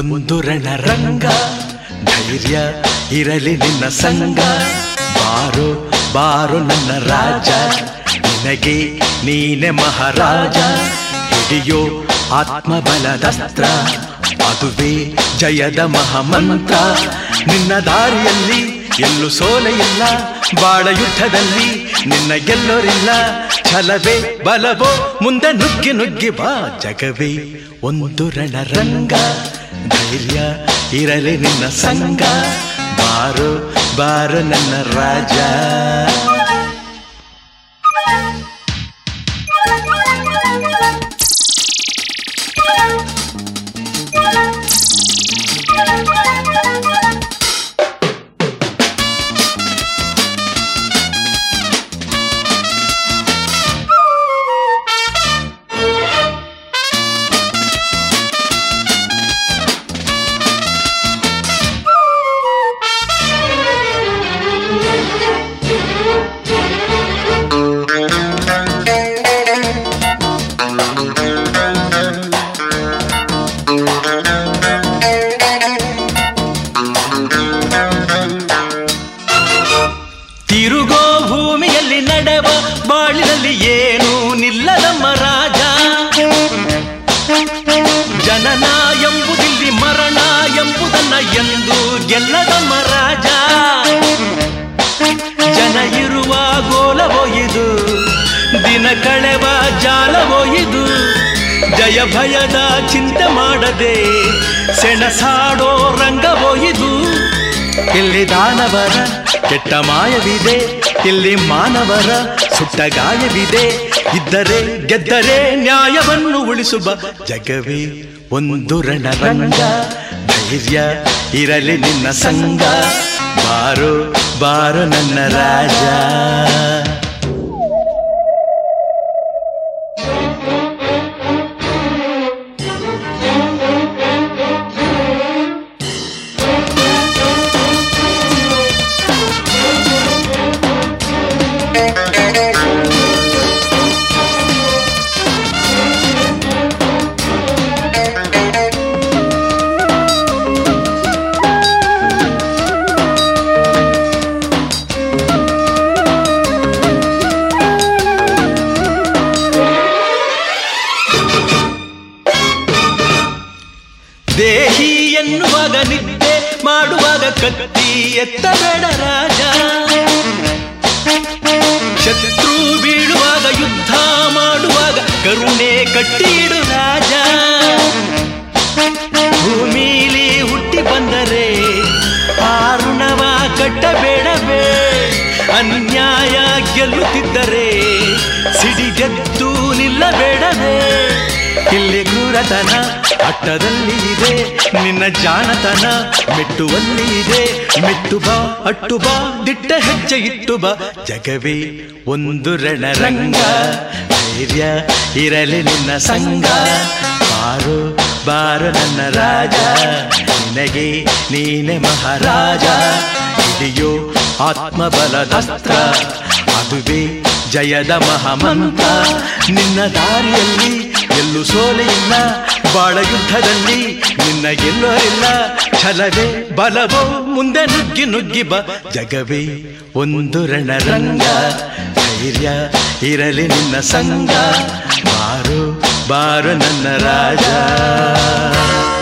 ಒಂದು ರಣರಂಗ ಧೈರ್ಯ ಇರಲಿ ನಿನ್ನ ಸಂಗ ಬಾರೋ ಬಾರೋ ನನ್ನ ರಾಜ ನಿನಗೆ ನೀನೆ ಮಹಾರಾಜ ಹಿಡಿಯೋ ಆತ್ಮಬಲದಸ್ತ್ರ ಅದುವೇ ಜಯದ ಮಹಾಮಂತ್ರ ನಿನ್ನ ದಾರಿಯಲ್ಲಿ ಎಲ್ಲೂ ಸೋಲೆ ಇಲ್ಲ ಬಾಳ ಯುದ್ಧದಲ್ಲಿ ನಿನ್ನ ಗೆಲ್ಲೋರಿಲ್ಲ ಛಲವೇ ಬಲವೋ ಮುಂದೆ ನುಗ್ಗಿ ನುಗ್ಗಿ ಬಾ ಜಗವೇ ಒಂದು ರಣರಂಗ ಧೈರ್ಯ ಇರಲಿ ನಿನ್ನ ಸಂಗ ಬಾರೋ ಬಾರೋ ನನ್ನ ರಾಜ ತಿರುಗೋ ಭೂಮಿಯಲ್ಲಿ ನಡೆವ ಬಾಳಿನಲ್ಲಿ ಏನು ನಿಲ್ಲದಮ್ಮ ರಾಜ ಜನನ ಎಂಬುದಿಲ್ಲಿ ಮರಣ ಎಂಬುದನ್ನ ಎಂದು ಗೆಲ್ಲದಮ್ಮ ರಾಜ ಜನ ಇರುವ ಗೋಲವೋ ಇದು ದಿನ ಕಳೆವ ಜಾಲವೋ ಇದು ಜಯ ಭಯದ ಚಿಂತೆ ಮಾಡದೆ ಸೆಣಸಾಡೋ ರಂಗವೋ ಇದು ಇಲ್ಲಿ ದಾನವರ ಕೆಟ್ಟ ಮಾಯವಿದೆ ಇಲ್ಲಿ ಮಾನವರ ಸುಟ್ಟ ಗಾಯವಿದೆ ಇದ್ದರೆ ಗೆದ್ದರೆ ನ್ಯಾಯವನ್ನು ಉಳಿಸುವ ಜಗವೇ ಒಂದು ರಣರಂಗ ಧೈರ್ಯ ಇರಲಿ ನಿನ್ನ ಸಂಗ ಬಾರೋ ಬಾರೋ ನನ್ನ ರಾಜ ದೇಹಿ ಎನ್ನುವಾಗ ನಿದ್ದೆ ಮಾಡುವಾಗ ಕತ್ತಿ ಎತ್ತಬೇಡ ರಾಜ ಶತ್ರು ಬೀಳುವಾಗ ಯುದ್ಧ ಮಾಡುವಾಗ ಕರುಣೆ ಕಟ್ಟಿಡು ರಾಜ ಭೂಮಿಲಿ ಹುಟ್ಟಿ ಬಂದರೆ ಆರುಣವ ಕಟ್ಟಬೇಡವೇ ಅನ್ಯಾಯ ಗೆಲ್ಲುತ್ತಿದ್ದರೆ ಸಿಡಿಗೆದ್ದು ನಿಲ್ಲಬೇಡವೇ ಇಲ್ಲಿ ಕ್ರೂರತನ ಅಟ್ಟದಲ್ಲಿ ಇದೆ ನಿನ್ನ ಜಾಣತನ ಮೆಟ್ಟುವಲ್ಲಿ ಇದೆ ಮೆಟ್ಟು ಬಾ ಅಟ್ಟು ಬಾ ದಿಟ್ಟ ಹೆಜ್ಜೆ ಇಟ್ಟು ಬಾ ಜಗವೇ ಒಂದು ರಣರಂಗ ಧೈರ್ಯ ಇರಲಿ ನಿನ್ನ ಸಂಗ ಬಾರು ಬಾರು ನನ್ನ ರಾಜ ನಿನಗೆ ನೀನೆ ಮಹಾರಾಜ ಹಿಡಿಯೋ ಆತ್ಮಬಲದಸ್ತ್ರ ಅದುವೇ ಜಯದ ಮಹಾಮಂತ್ರ ನಿನ್ನ ದಾರಿಯಲ್ಲಿ ಎಲ್ಲೂ ಸೋಲೆ ಇಲ್ಲ ಬಾಳ ಯುದ್ಧದಲ್ಲಿ ನಿನ್ನ ಗೆಲ್ಲೋರಿಲ್ಲ ಛಲವೇ ಬಲವೋ ಮುಂದೆ ನುಗ್ಗಿ ನುಗ್ಗಿ ಬಾ ಜಗವೇ ಒಂದು ರಣರಂಗ ಧೈರ್ಯ ಇರಲಿ ನಿನ್ನ ಸಂಗ ಬಾರು ಬಾರು ನನ್ನ ರಾಜ